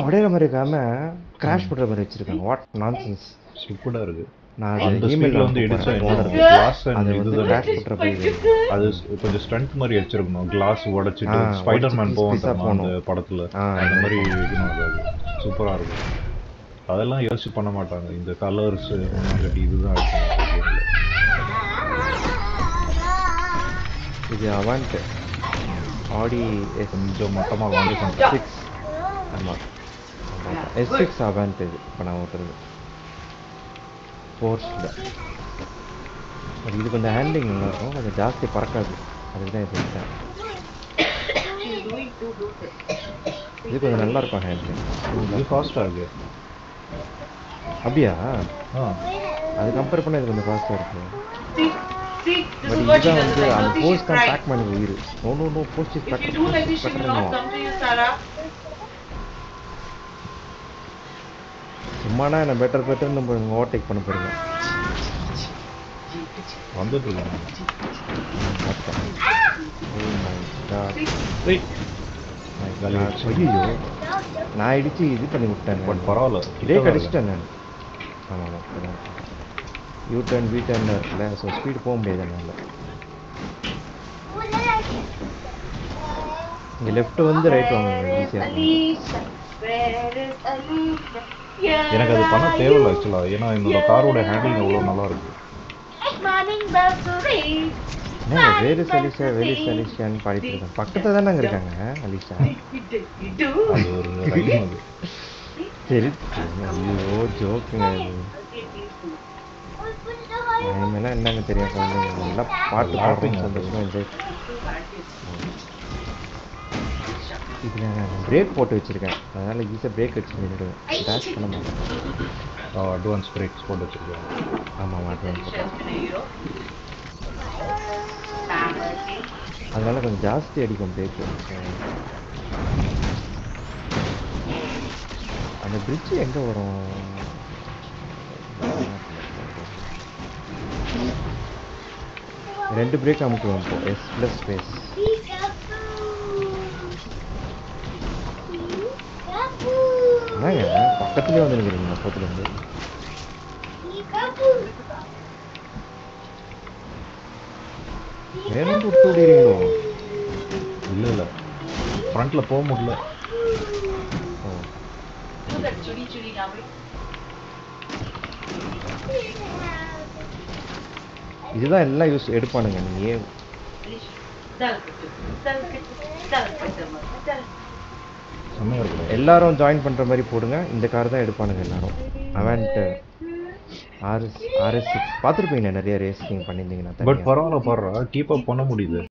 உடையிற மாதிரி இருக்காம கிராஷ் பண்ற மாதிரி வச்சிருக்காங்க வாட் நான்சென்ஸ் ஸ்டூப்பிடா இருக்கு நான் அந்த அது ஸ்பீட்ல இமெயில் வந்து இடிச்சா என்ன ஓனர் கிளாஸ் அது அண்ட் வந்து இதுதான் கிராஷ் பண்ற மாதிரி அது கொஞ்சம் ஸ்டண்ட் மாதிரி வச்சிருக்கணும் கிளாஸ் உடைச்சிட்டு ஆ, ஸ்பைடர் மேன் உடைச்சு போவோம் piece piece ஆ தெரியுமா அந்த போகணும். படத்துல ஆ, அந்த மாதிரி இருக்கணும் அது சூப்பரா இருக்கும் அதெல்லாம் யோசிச்சு பண்ண மாட்டாங்க இந்த கலர்ஸ் கட்டி இதுதான் இருக்கும் இது அவான்ட் ஆடி எஸ் கொஞ்சம் மொத்தமா லான்ச் பண்ணிட்டேன் சிக்ஸ் ஆமாம் எஸ் சிக்ஸ் அவான்ட் இது இப்போ நான் ஓட்டுறது ஃபோர்ஸில் பட் இது கொஞ்சம் ஹேண்ட்லிங் நல்லா இருக்கும் கொஞ்சம் ஜாஸ்தி பறக்காது அதுக்கு தான் இது எடுத்தேன் இது கொஞ்சம் நல்லா இருக்கும் ஹேண்ட்லிங் இது ஃபாஸ்டா இருக்கு அப்படியா ஆ அது கம்பேர் பண்ண இது கொஞ்சம் ஃபாஸ்ட்டாக இருக்கு See, see, this but is what she இதுதான் does. வந்து I அந்த don't think போஸ்ட் she's தான் right. பேக் பண்ணி உயிர் no no no post is If back you do like this, she will not better come to you, Sarah. சும்மானா என்ன better better நம்ம overtake பண்ண போறீங்க வந்துட்டு இருக்கேன் பார்த்தேன் ஓ மை காட் ஏய், மை காலி காட் ஆயிடுச்சு. ஐயோ நான் இடிச்சு இது பண்ணி விட்டேன் பட் பரவாயில்ல இதே கிட்ட வரல. கடிச்சிட்டேன் நான் ஆமாம் ஆமாம் யூ டர்ன் வி டர்ன் இருக்குல்ல ஸோ ஸ்பீடு போக முடியாது என்னால் இங்கே லெஃப்ட் வந்து ரைட் வாங்க ஈஸியாக இருக்கும் Alicia, where is Alicia? Yeah. எனக்கு அது பண்ண தேவையில்ல ஆக்சுவலா ஏன்னா என்னோட காரோட ஹேண்டில் அவ்வளோ நல்லா இருக்கு Morning bursary. என்ன வேலு சலிஷா வேலு சலிஷான்னு பாடிட்டு இருக்கேன் பக்கத்தில் தானே அங்கே இருக்காங்க அலிஷா You do. அது ஒரு ரைம் அது சரி ஐயோ ஜோக்குங்க அது இனிமேலாம் என்னங்க தெரியும் குழந்தைங்க நல்லா பாட்டு பாடுறோம் சந்தோஷமா என்ஜாய் இதில் நான் பிரேக் போட்டு வச்சிருக்கேன் அதனால ஈஸியாக பிரேக் வச்சு நின்றுடுவேன் டேஷ் பண்ண மாட்டேன் அட்வான்ஸ் பிரேக்ஸ் போட்டு வச்சிருக்கேன் ஆமாம் மாட்டேன் Hero. Family. அதனால கொஞ்சம் ஜாஸ்தி அடிக்கும் பிரேக்கு அந்த பிரிட்ஜ் எங்கே வரும் ரெண்டு பிரேக் அமுக்குவோம் இப்போ எஸ் ப்ளஸ் ஸ்பேஸ் என்னங்க பக்கத்துலேயே வந்து நிற்கிறீங்க அப்பத்துலேருந்து வேணும் விட்டு விடுறீங்களோ இல்ல இல்ல ஃப்ரண்ட்ல போக முடியல ஓ Look at Judy, Judy, now. இதுதான் எல்லாம் யூஸ் எடுப்பானுங்க நீ ஏன் Alicia. Delicate. Delicate. Delicate. Delicate. செம்மையா இருக்கு எல்லாரும் ஜாயின் பண்ற மாதிரி போடுங்க இந்த கார் தான் எடுப்பானுங்க எல்லாரும் அவன்ட்டு ஆர்எஸ் ஆர்எஸ் சிக்ஸ் பார்த்துருப்பீங்க நிறைய ரேஸ் நீங்கள் பண்ணியிருந்தீங்கன்னா பட் பரவாயில்ல பரவாயில்ல கீப் அப் பண்ண முடியுது